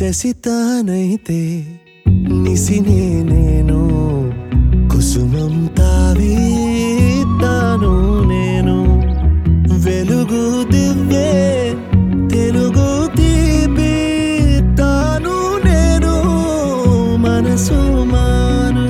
శశితానైతే నిసినే నేను కుసుమం తావి తాను నేను వెలుగు దివ్యే తెలుగు తీపి తాను నేను మనసు మాను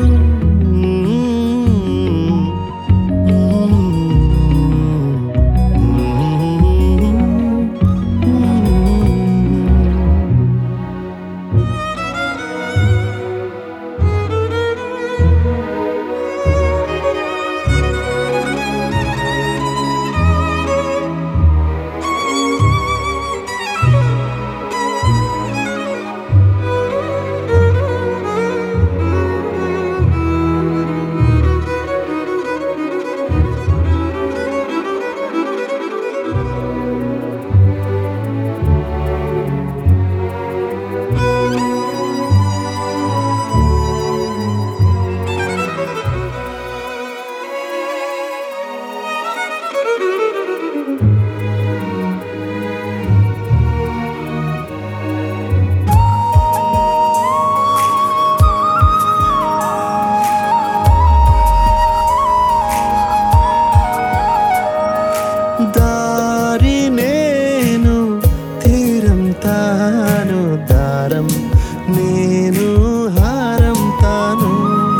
దారి నేను తీరం తాను దారం నేను హారం తాను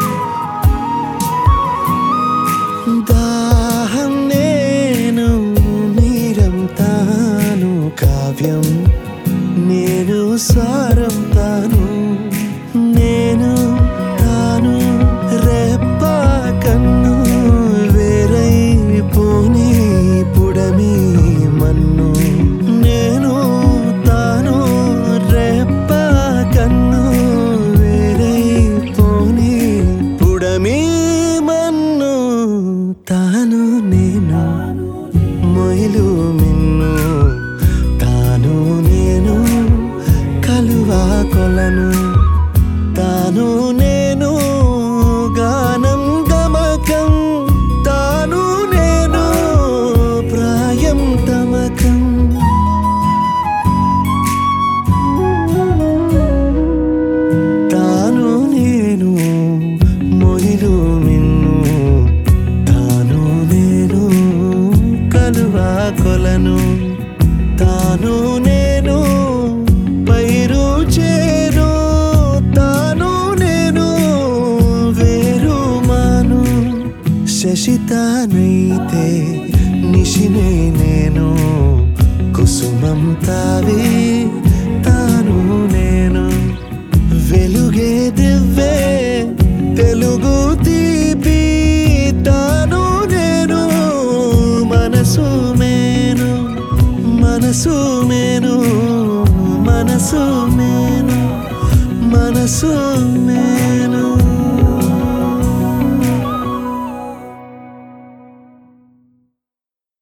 దాహం నేను నీరం తాను కావ్యం నేను సారం తాను నేను తాను రెప్ప కన్ను వేరై పోనీ పుడమి మన్ను నేను తాను రెప్ప కన్ను వేరై పోనీ పుడమి మన్ను తాను నేను మొయిలు మిన్ను తాను నేను కలువా కొలను తాను నేను గానం గమకం తాను నేను ప్రాయం తమకం తాను నేను మొయిలు మిన్ను తాను నేను కలువా కొలను తాను నేను పైరు చేను తాను నేను వేరు మాను శశితానైతే నిశినే నేను కుసుమం తావి తాను నేను వెలుగే దివ్వే తెలుగు తీపి తాను నేను మనసు మేను మనసు మేను మనసు మేను మనసు మేను